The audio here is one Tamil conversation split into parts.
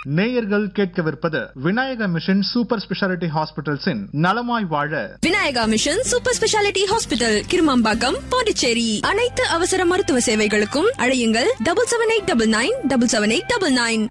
நேயர்கள் கேட்கவிருப்பது விநாயக மிஷன் சூப்பர் ஸ்பெஷாலிட்டி ஹாஸ்பிட்டல்ஸின் நலமாய் வாழ Vinayaka mission super speciality hospital Kirumampakkam Pondicherry அனைத்து அவசர மருத்துவ சேவைகளுக்கும் அழையுங்கள் double seven eight double nine double seven eight double nine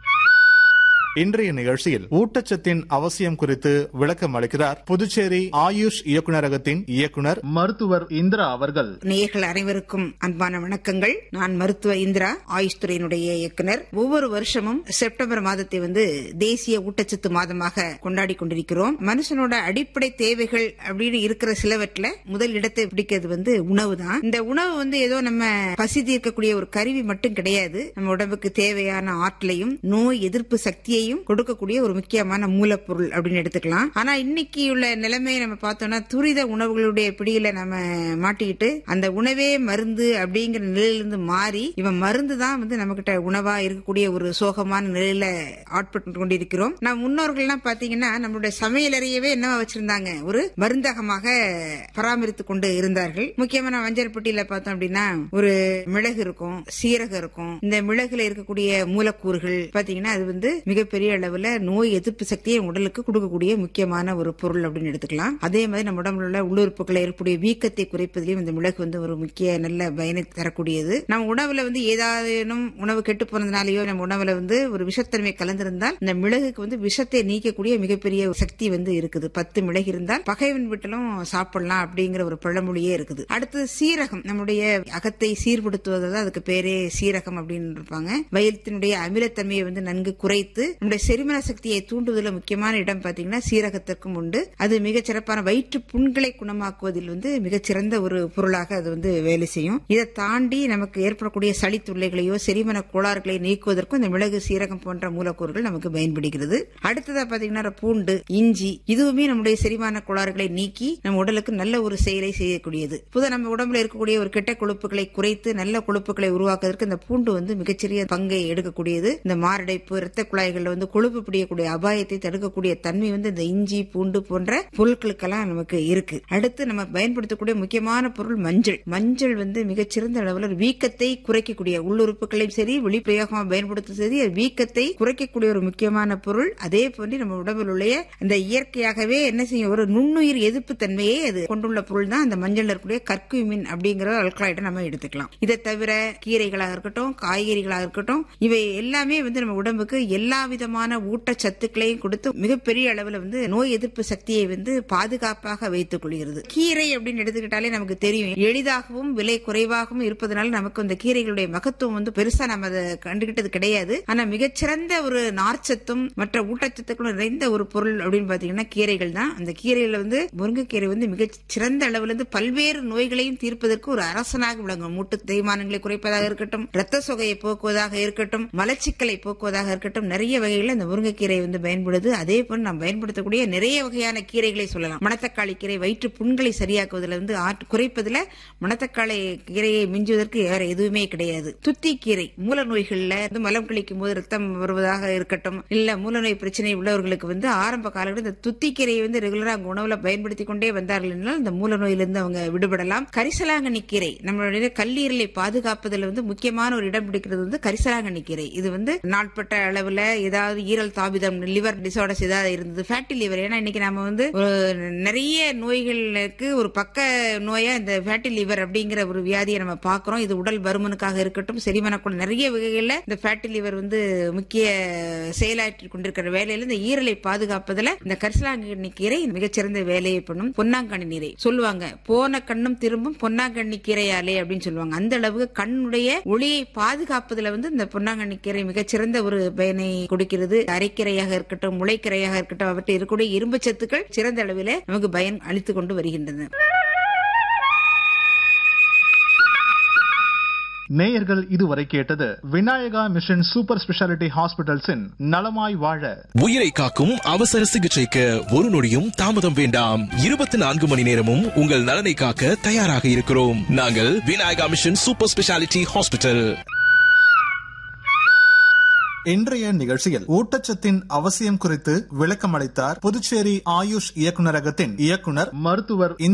இன்றைய நிகழ்ச்சியில் ஊட்டச்சத்தின் அவசியம் குறித்து விளக்கம் அளிக்கிறார் புதுச்சேரி ஆயுஷ் இயக்குநரகத்தின் இயக்குனர் மருத்துவர் இந்திரா அவர்கள் நேயர்கள் அனைவருக்கும் அன்பான வணக்கங்கள் நான் மருத்துவ இந்திரா ஆயுஷ் துறையினுடைய இயக்குனர் ஒவ்வொரு வருஷமும் செப்டம்பர் மாதத்தை வந்து தேசிய ஊட்டச்சத்து மாதமாக கொண்டாடி கொண்டிருக்கிறோம் மனுஷனோட அடிப்படை தேவைகள் அப்படின்னு இருக்கிற சிலவற்றில் முதல் இடத்தை பிடிக்கிறது வந்து உணவு தான் இந்த உணவு வந்து ஏதோ நம்ம பசி தீர்க்கக்கூடிய ஒரு கருவி மட்டும் கிடையாது நம்ம உடம்புக்கு தேவையான ஆற்றலையும் நோய் எதிர்ப்பு சக்தியையும் கொடுக்கக்கூடிய ஒரு முக்கியமான மூலப்பொருள் அப்படின்னு எடுத்துக்கலாம் ஆனா இன்னைக்கு உள்ள நிலைமையை நம்ம பார்த்தோம்னா துரித உணவுகளுடைய பிடியில நம்ம மாட்டிக்கிட்டு அந்த உணவே மருந்து அப்படிங்கிற நிலையிலிருந்து மாறி இவன் மருந்து தான் வந்து நம்ம கிட்ட உணவா இருக்கக்கூடிய ஒரு சோகமான நிலையில ஆட்பட்டு கொண்டிருக்கிறோம் நம்ம முன்னோர்கள்லாம் பாத்தீங்கன்னா நம்மளுடைய சமையலறையவே என்னவா வச்சிருந்தாங்க ஒரு மருந்தகமாக பராமரித்து கொண்டு இருந்தார்கள் முக்கியமா நம்ம வஞ்சரப்பட்டியில பார்த்தோம் அப்படின்னா ஒரு மிளகு இருக்கும் சீரகம் இருக்கும் இந்த மிளகுல இருக்கக்கூடிய மூலக்கூறுகள் பாத்தீங்கன்னா அது வந்து மிகப்பெரிய அளவுல நோய் எதிர்ப்பு சக்தியை உடலுக்கு கொடுக்கக்கூடிய முக்கியமான ஒரு பொருள் அப்படின்னு எடுத்துக்கலாம் அதே மாதிரி நம்ம உடம்புல உள்ள உள்ளுறுப்புகளை ஏற்படைய வீக்கத்தை குறைப்பதிலும் இந்த மிளகு வந்து ஒரு முக்கிய நல்ல பயனை தரக்கூடியது நம்ம உணவுல வந்து ஏதாவதும் உணவு கெட்டு போனதுனாலயோ நம்ம உணவுல வந்து ஒரு விஷத்தன்மை கலந்திருந்தால் இந்த மிளகுக்கு வந்து விஷத்தை நீக்கக்கூடிய மிகப்பெரிய சக்தி வந்து இருக்குது பத்து மிளகு இருந்தால் பகைவன் வீட்டிலும் சாப்பிடலாம் அப்படிங்கிற ஒரு பழமொழியே இருக்குது அடுத்து சீரகம் நம்முடைய அகத்தை சீர்படுத்துவது தான் அதுக்கு பேரே சீரகம் அப்படின்னு இருப்பாங்க வயிற்றினுடைய அமிலத்தன்மையை வந்து நன்கு குறைத்து நம்முடைய செரிமன சக்தியை தூண்டுவதில் முக்கியமான இடம் பாத்தீங்கன்னா சீரகத்திற்கும் உண்டு அது மிகச் சிறப்பான வயிற்று புண்களை குணமாக்குவதில் வந்து மிகச்சிறந்த ஒரு பொருளாக அது வந்து வேலை செய்யும் இதை தாண்டி நமக்கு ஏற்படக்கூடிய சளி தொல்லைகளையோ செரிமன கோளாறுகளை நீக்குவதற்கும் இந்த மிளகு சீரகம் போன்ற மூலக்கூறுகள் நமக்கு பயன்படுகிறது அடுத்ததா பாத்தீங்கன்னா பூண்டு இஞ்சி இதுவுமே நம்முடைய செரிமான கோளாறுகளை நீக்கி நம்ம உடலுக்கு நல்ல ஒரு செயலை செய்யக்கூடியது புத நம்ம உடம்புல இருக்கக்கூடிய ஒரு கெட்ட கொழுப்புகளை குறைத்து நல்ல கொழுப்புகளை உருவாக்குவதற்கு இந்த பூண்டு வந்து மிகச்சிறிய பங்கை எடுக்கக்கூடியது இந்த மாரடைப்பு இரத்த குழாய்கள்ல வந்து கொழுப்பு பிடிக்கக்கூடிய அபாயத்தை தடுக்கக்கூடிய தன்மை வந்து இந்த இஞ்சி பூண்டு போன்ற பொருட்களுக்கெல்லாம் நமக்கு இருக்கு அடுத்து நம்ம பயன்படுத்தக்கூடிய முக்கியமான பொருள் மஞ்சள் மஞ்சள் வந்து மிகச்சிறந்த அளவில் ஒரு வீக்கத்தை குறைக்கக்கூடிய உள்ளுறுப்புகளையும் சரி வெளிப்பிரயோகமா பயன்படுத்தும் சரி அது வீக்கத்தை குறைக்கக்கூடிய ஒரு முக்கியமான பொருள் அதே போன்று நம்ம உடம்பில் உள்ள இந்த இயற்கையாகவே என்ன செய்யும் ஒரு நுண்ணுயிர் எதிர்ப்பு தன்மையை அது கொண்டுள்ள பொருள் தான் அந்த மஞ்சள் இருக்கக்கூடிய கற்குமின் அப்படிங்கிற அல்கலாய்டை நம்ம எடுத்துக்கலாம் இதை தவிர கீரைகளாக இருக்கட்டும் காய்கறிகளாக இருக்கட்டும் இவை எல்லாமே வந்து நம்ம உடம்புக்கு எல்லா விதமான ஊட்டச்சத்துக்களையும் கொடுத்து மிகப்பெரிய அளவில் வந்து நோய் எதிர்ப்பு சக்தியை வந்து பாதுகாப்பாக வைத்துக் கொள்கிறது கீரை அப்படின்னு எடுத்துக்கிட்டாலே நமக்கு தெரியும் எளிதாகவும் விலை குறைவாகவும் இருப்பதனால நமக்கு இந்த கீரைகளுடைய மகத்துவம் வந்து பெருசா நம்ம அதை கண்டுகிட்டது கிடையாது ஆனா மிகச்சிறந்த ஒரு நார்ச்சத்தும் மற்ற ஊட்டச்சத்துக்களும் நிறைந்த ஒரு பொருள் அப்படின்னு பாத்தீங்கன்னா கீரைகள் தான் அந்த கீரையில வந்து முருங்கைக்கீரை வந்து மிகச் சிறந்த அளவில் வந்து பல்வேறு நோய்களையும் தீர்ப்பதற்கு ஒரு அரசனாக விளங்கும் மூட்டு தேய்மானங்களை குறைப்பதாக இருக்கட்டும் ரத்த சொகையை போக்குவதாக இருக்கட்டும் மலச்சிக்கலை போக்குவதாக இருக்கட்டும் நிறைய வகைகளில் இந்த முருங்கைக்கீரை வந்து பயன்படுது அதே போல் நாம் பயன்படுத்தக்கூடிய நிறைய வகையான கீரைகளை சொல்லலாம் மணத்தக்காளி கீரை வயிற்று புண்களை சரியாக்குவதில் வந்து ஆற்று குறைப்பதில் மணத்தக்காளி கீரையை மிஞ்சுவதற்கு வேற எதுவுமே கிடையாது துத்தி கீரை மூல நோய்கள்ல வந்து மலம் கழிக்கும் போது ரத்தம் வருவதாக இருக்கட்டும் இல்ல மூலநோய் பிரச்சனை உள்ளவர்களுக்கு வந்து ஆரம்ப காலங்களில் இந்த துத்தி கீரையை வந்து ரெகுலரா அவங்க உணவுல பயன்படுத்தி கொண்டே வந்தார்கள் என்றால் இந்த மூல நோயிலிருந்து அவங்க விடுபடலாம் கரிசலாங்கண்ணி கீரை நம்மளுடைய கல்லீரலை பாதுகாப்பதில் வந்து முக்கியமான ஒரு இடம் பிடிக்கிறது வந்து கரிசலாங்கண்ணி கீரை இது வந்து நாட்பட்ட அளவுல ஏதாவது ஈரல் தாபிதம் லிவர் டிசார்டர்ஸ் ஏதாவது இருந்தது ஃபேட்டி லிவர் ஏன்னா இன்னைக்கு நம்ம வந்து ஒரு நிறைய நோய்களுக்கு ஒரு பக்க நோயா இந்த ஃபேட்டி லிவர் அப்படிங்கிற ஒரு வியாதியை நம்ம பார்க்கிறோம் இது உடல் பருமனுக்காக இருக்கட்டும் செரிமானக்குள்ள நிறைய வகைகள்ல இந்த ஃபேட்டி லிவர் வந்து முக்கிய செயலாற்றி கொண்டிருக்கிற வேலையில இந்த ஈரலை பாதுகாப்பதுல இந்த கரிசலாங்கண்ணி கீரை மிகச்சிறந்த வேலையை பண்ணும் பொன்னாங்கண்ணி நீரை சொல்லுவாங்க போன கண்ணும் திரும்பும் பொன்னாங்கண்ணி கீரையாலே அப்படின்னு சொல்லுவாங்க அந்த அளவுக்கு கண்ணுடைய ஒளியை பாதுகாப்பதுல வந்து இந்த பொன்னாங்கண்ணி கீரை மிகச்சிறந்த ஒரு பயனை கொடுக்கிறது அரைக்கீரையாக இருக்கட்டும் முளைக்கீரையாக இருக்கட்டும் அவற்றில் இருக்கக்கூடிய இரும்பு சத்துக்கள் சிறந்த அளவில் நமக்கு பயன் அளித்துக் கொண்டு வருகின்றன நேயர்கள் இதுவரை கேட்டது விநாயகா மிஷன் சூப்பர் ஸ்பெஷாலிட்டி ஹாஸ்பிட்டல்ஸின் நலமாய் வாழ உயிரை காக்கும் அவசர சிகிச்சைக்கு ஒரு நொடியும் தாமதம் வேண்டாம் இருபத்தி நான்கு மணி நேரமும் உங்கள் நலனை காக்க தயாராக இருக்கிறோம் நாங்கள் Vinayaka mission super speciality hospital இன்றைய நிகழ்ச்சியில் ஊட்டச்சத்தின் அவசியம் குறித்து விளக்கம் அளித்தார் புதுச்சேரி ஆயுஷ் இயக்குநரகத்தின் இயக்குனர் மருத்துவர்